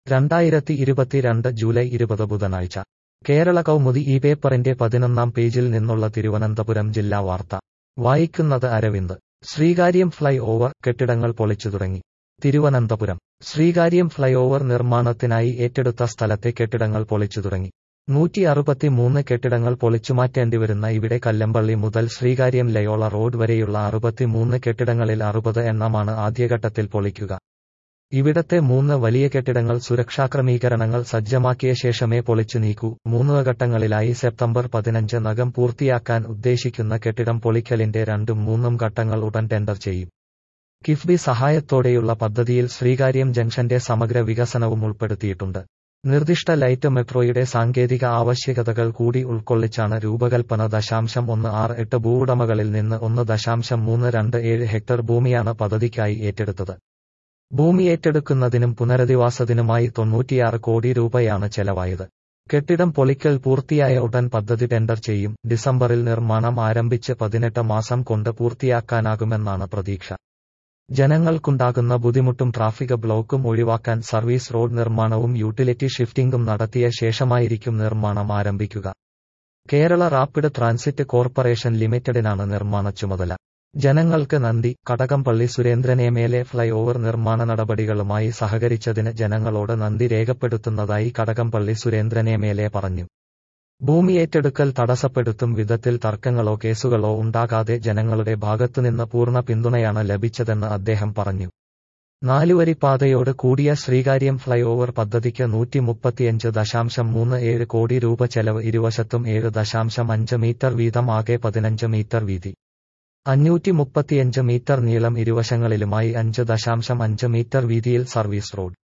രണ്ടായിരത്തി ഇരുപത്തിരണ്ട് ജൂലൈ ഇരുപത് ബുധനാഴ്ച കേരള കൗമുദി ഈ പേപ്പറിന്റെ പതിനൊന്നാം പേജിൽ നിന്നുള്ള തിരുവനന്തപുരം ജില്ലാ വാർത്ത വായിക്കുന്നത് അരവിന്ദ് ശ്രീകാര്യം ഫ്ലൈ ഓവർ കെട്ടിടങ്ങൾ പൊളിച്ചു തുടങ്ങി തിരുവനന്തപുരം ശ്രീകാര്യം ഫ്ലൈ ഓവർ നിർമ്മാണത്തിനായി ഏറ്റെടുത്ത സ്ഥലത്തെ കെട്ടിടങ്ങൾ പൊളിച്ചു തുടങ്ങി നൂറ്റി അറുപത്തിമൂന്ന് കെട്ടിടങ്ങൾ പൊളിച്ചുമാറ്റേണ്ടിവരുന്ന ഇവിടെ കല്ലമ്പള്ളി മുതൽ ശ്രീകാര്യം ലയോള റോഡ് വരെയുള്ള അറുപത്തിമൂന്ന് കെട്ടിടങ്ങളിൽ അറുപത് എണ്ണമാണ് ആദ്യഘട്ടത്തിൽ പൊളിക്കുക ഇവിടത്തെ മൂന്ന് വലിയ കെട്ടിടങ്ങൾ സുരക്ഷാ ക്രമീകരണങ്ങൾ സജ്ജമാക്കിയ ശേഷമേ പൊളിച്ചു നീക്കൂ മൂന്ന് ഘട്ടങ്ങളിലായി സെപ്റ്റംബർ പതിനഞ്ച് നകം പൂർത്തിയാക്കാൻ ഉദ്ദേശിക്കുന്ന കെട്ടിടം പൊളിക്കലിന്റെ രണ്ടും മൂന്നും ഘട്ടങ്ങൾ ഉടൻ ടെൻഡർ ചെയ്യും കിഫ്ബി സഹായത്തോടെയുള്ള പദ്ധതിയിൽ ശ്രീകാര്യം ജംഗ്ഷന്റെ സമഗ്ര വികസനവും ഉൾപ്പെടുത്തിയിട്ടുണ്ട് നിർദ്ദിഷ്ട ലൈറ്റ് മെട്രോയുടെ സാങ്കേതിക ആവശ്യകതകൾ കൂടി ഉൾക്കൊള്ളിച്ചാണ് രൂപകൽപ്പന ദശാംശം ഒന്ന് ആറ് എട്ട് ഭൂവുടമകളിൽ നിന്ന് ഒന്ന് ദശാംശം മൂന്ന് രണ്ട് ഏഴ് ഹെക്ടർ ഭൂമിയാണ് പദ്ധതിക്കായി ഏറ്റെടുത്തത് ഭൂമി ഏറ്റെടുക്കുന്നതിനും പുനരധിവാസത്തിനുമായി തൊണ്ണൂറ്റിയാറ് കോടി രൂപയാണ് ചെലവായത് കെട്ടിടം പൊളിക്കൽ പൂർത്തിയായ ഉടൻ പദ്ധതി ടെൻഡർ ചെയ്യും ഡിസംബറിൽ നിർമ്മാണം ആരംഭിച്ച് പതിനെട്ട് മാസം കൊണ്ട് പൂർത്തിയാക്കാനാകുമെന്നാണ് പ്രതീക്ഷ ജനങ്ങൾക്കുണ്ടാകുന്ന ബുദ്ധിമുട്ടും ട്രാഫിക് ബ്ലോക്കും ഒഴിവാക്കാൻ സർവീസ് റോഡ് നിർമ്മാണവും യൂട്ടിലിറ്റി ഷിഫ്റ്റിംഗും നടത്തിയ ശേഷമായിരിക്കും നിർമ്മാണം ആരംഭിക്കുക കേരള റാപ്പിഡ് ട്രാൻസിറ്റ് കോർപ്പറേഷൻ ലിമിറ്റഡിനാണ് നിർമ്മാണ ചുമതല ജനങ്ങൾക്ക് നന്ദി Kadakampally Surendran M L A flyover നിർമ്മാണ നടപടികളുമായി സഹകരിച്ചതിന് ജനങ്ങളോട് നന്ദി രേഖപ്പെടുത്തുന്നതായി Kadakampally Surendran M L A പറഞ്ഞു ഭൂമി ഏറ്റെടുക്കൽ തടസ്സപ്പെടുത്തും വിധത്തിൽ തർക്കങ്ങളോ കേസുകളോ ഉണ്ടാകാതെ ജനങ്ങളുടെ ഭാഗത്തുനിന്ന് പൂർണ്ണ പിന്തുണയാണ് ലഭിച്ചതെന്ന് അദ്ദേഹം പറഞ്ഞു നാലുവരിപ്പാതയോട് കൂടിയ ശ്രീകാര്യം ഫ്ലൈ ഓവർ പദ്ധതിക്ക് നൂറ്റി മുപ്പത്തിയഞ്ച് ദശാംശം മൂന്ന് ഏഴ് കോടി രൂപ ചെലവ് ഇരുവശത്തും ഏഴ് ദശാംശം അഞ്ച് മീറ്റർ വീതം ആകെ പതിനഞ്ച് മീറ്റർ വീതി അഞ്ഞൂറ്റി മുപ്പത്തിയഞ്ച് മീറ്റർ നീളം ഇരുവശങ്ങളിലുമായി അഞ്ച് ദശാംശം അഞ്ച് മീറ്റർ വീതിയിൽ സർവീസ് റോഡ്